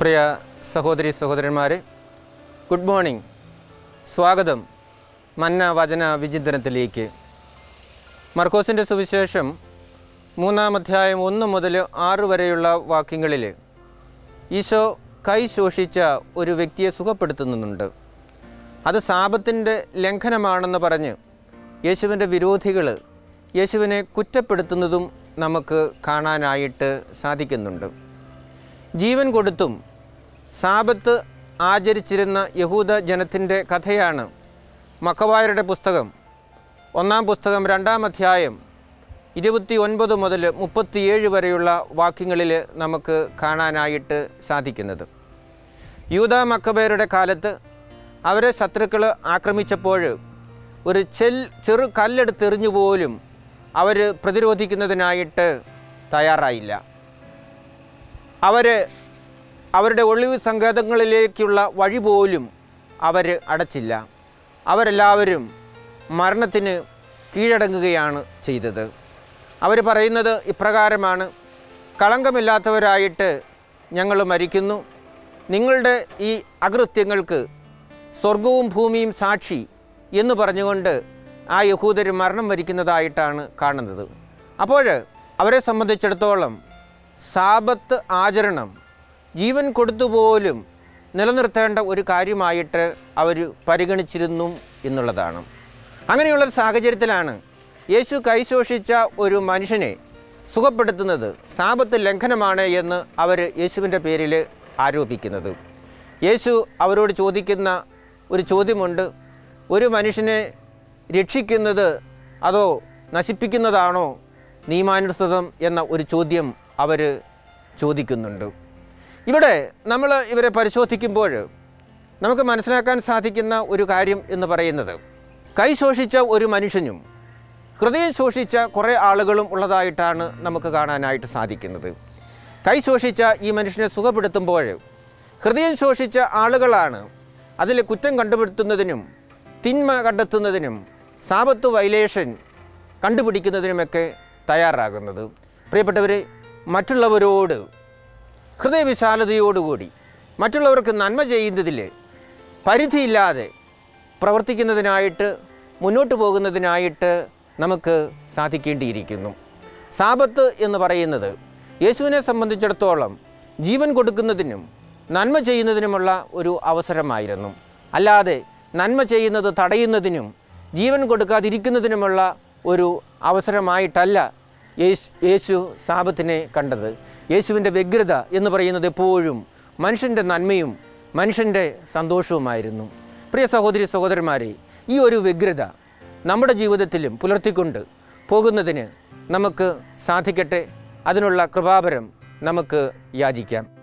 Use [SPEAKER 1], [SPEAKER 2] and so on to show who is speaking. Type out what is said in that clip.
[SPEAKER 1] പ്രിയ സഹോദരി സഹോദരന്മാരെ good morning സ്വാഗതം മന്ന വചന വിചിന്തനത്തിലേക്ക് മർക്കോസിൻ്റെ സുവിശേഷം മൂന്നാം അധ്യായം ഒന്ന് മുതൽ ആറ് വരെയുള്ള വാക്യങ്ങളിൽ ഈശോ കൈ ശോഷിച്ച ഒരു വ്യക്തിയെ സുഖപ്പെടുത്തുന്നുണ്ട് അത് സാപത്തിൻ്റെ ലംഘനമാണെന്ന് പറഞ്ഞ് യേശുവിൻ്റെ വിരോധികൾ യേശുവിനെ കുറ്റപ്പെടുത്തുന്നതും നമുക്ക് കാണാനായിട്ട് സാധിക്കുന്നുണ്ട് ജീവൻ കൊടുത്തും സാപത്ത് ആചരിച്ചിരുന്ന യഹൂദ ജനത്തിൻ്റെ കഥയാണ് മക്കവായരുടെ പുസ്തകം ഒന്നാം പുസ്തകം രണ്ടാം അധ്യായം ഇരുപത്തി ഒൻപത് മുതൽ മുപ്പത്തിയേഴ് വരെയുള്ള വാക്യങ്ങളിൽ നമുക്ക് കാണാനായിട്ട് സാധിക്കുന്നത് യൂത മക്കബേരുടെ കാലത്ത് അവരെ ശത്രുക്കൾ ആക്രമിച്ചപ്പോൾ ഒരു ചെൽ ചെറു കല്ലെടുത്തെറിഞ്ഞു പോലും അവർ പ്രതിരോധിക്കുന്നതിനായിട്ട് തയ്യാറായില്ല അവർ അവരുടെ ഒളിവ് സങ്കേതങ്ങളിലേക്കുള്ള വഴി പോലും അവർ അടച്ചില്ല അവരെല്ലാവരും മരണത്തിന് കീഴടങ്ങുകയാണ് ചെയ്തത് അവർ പറയുന്നത് ഇപ്രകാരമാണ് കളങ്കമില്ലാത്തവരായിട്ട് ഞങ്ങൾ മരിക്കുന്നു നിങ്ങളുടെ ഈ അകൃത്യങ്ങൾക്ക് സ്വർഗവും ഭൂമിയും സാക്ഷി എന്ന് പറഞ്ഞുകൊണ്ട് ആ യഹൂദർ മരണം വരിക്കുന്നതായിട്ടാണ് കാണുന്നത് അപ്പോൾ അവരെ സംബന്ധിച്ചിടത്തോളം സാപത്ത് ആചരണം ജീവൻ കൊടുത്തുപോലും നിലനിർത്തേണ്ട ഒരു കാര്യമായിട്ട് അവർ പരിഗണിച്ചിരുന്നു എന്നുള്ളതാണ് അങ്ങനെയുള്ള ഒരു സാഹചര്യത്തിലാണ് യേശു കൈശോഷിച്ച ഒരു മനുഷ്യനെ സുഖപ്പെടുത്തുന്നത് സാപത്ത് ലംഘനമാണ് എന്ന് അവർ യേശുവിൻ്റെ പേരിൽ ആരോപിക്കുന്നത് യേശു അവരോട് ചോദിക്കുന്ന ഒരു ചോദ്യമുണ്ട് ഒരു മനുഷ്യനെ രക്ഷിക്കുന്നത് അതോ നശിപ്പിക്കുന്നതാണോ നിയമാനുസൃതം എന്ന ഒരു ചോദ്യം അവർ ചോദിക്കുന്നുണ്ട് ഇവിടെ നമ്മൾ ഇവരെ പരിശോധിക്കുമ്പോൾ നമുക്ക് മനസ്സിലാക്കാൻ സാധിക്കുന്ന ഒരു കാര്യം എന്ന് പറയുന്നത് കൈ ശോഷിച്ച ഒരു മനുഷ്യനും ഹൃദയം ശോഷിച്ച കുറേ ആളുകളും ഉള്ളതായിട്ടാണ് നമുക്ക് കാണാനായിട്ട് സാധിക്കുന്നത് കൈ ശോഷിച്ച ഈ മനുഷ്യനെ സുഖപ്പെടുത്തുമ്പോൾ ഹൃദയം ശോഷിച്ച ആളുകളാണ് അതിൽ കുറ്റം കണ്ടുപിടുത്തുന്നതിനും തിന്മ കണ്ടെത്തുന്നതിനും സാപത്ത് വൈലേഷൻ കണ്ടുപിടിക്കുന്നതിനുമൊക്കെ തയ്യാറാകുന്നത് പ്രിയപ്പെട്ടവരെ മറ്റുള്ളവരോട് ഹൃദയവിശാലതയോടുകൂടി മറ്റുള്ളവർക്ക് നന്മ ചെയ്യുന്നതിൽ പരിധിയില്ലാതെ പ്രവർത്തിക്കുന്നതിനായിട്ട് മുന്നോട്ട് പോകുന്നതിനായിട്ട് നമുക്ക് സാധിക്കേണ്ടിയിരിക്കുന്നു സാപത്ത് എന്ന് പറയുന്നത് യേശുവിനെ സംബന്ധിച്ചിടത്തോളം ജീവൻ കൊടുക്കുന്നതിനും നന്മ ചെയ്യുന്നതിനുമുള്ള ഒരു അവസരമായിരുന്നു അല്ലാതെ നന്മ ചെയ്യുന്നത് തടയുന്നതിനും ജീവൻ കൊടുക്കാതിരിക്കുന്നതിനുമുള്ള ഒരു അവസരമായിട്ടല്ല യേശു യേശു സാപത്തിനെ കണ്ടത് യേശുവിൻ്റെ വ്യഗ്രത എന്ന് പറയുന്നത് എപ്പോഴും മനുഷ്യൻ്റെ നന്മയും മനുഷ്യൻ്റെ സന്തോഷവുമായിരുന്നു പ്രിയ സഹോദരി സഹോദരന്മാരെ ഈ ഒരു വ്യഗ്രത നമ്മുടെ ജീവിതത്തിലും പുലർത്തിക്കൊണ്ട് പോകുന്നതിന് നമുക്ക് സാധിക്കട്ടെ അതിനുള്ള കൃപാപരം നമുക്ക് യാചിക്കാം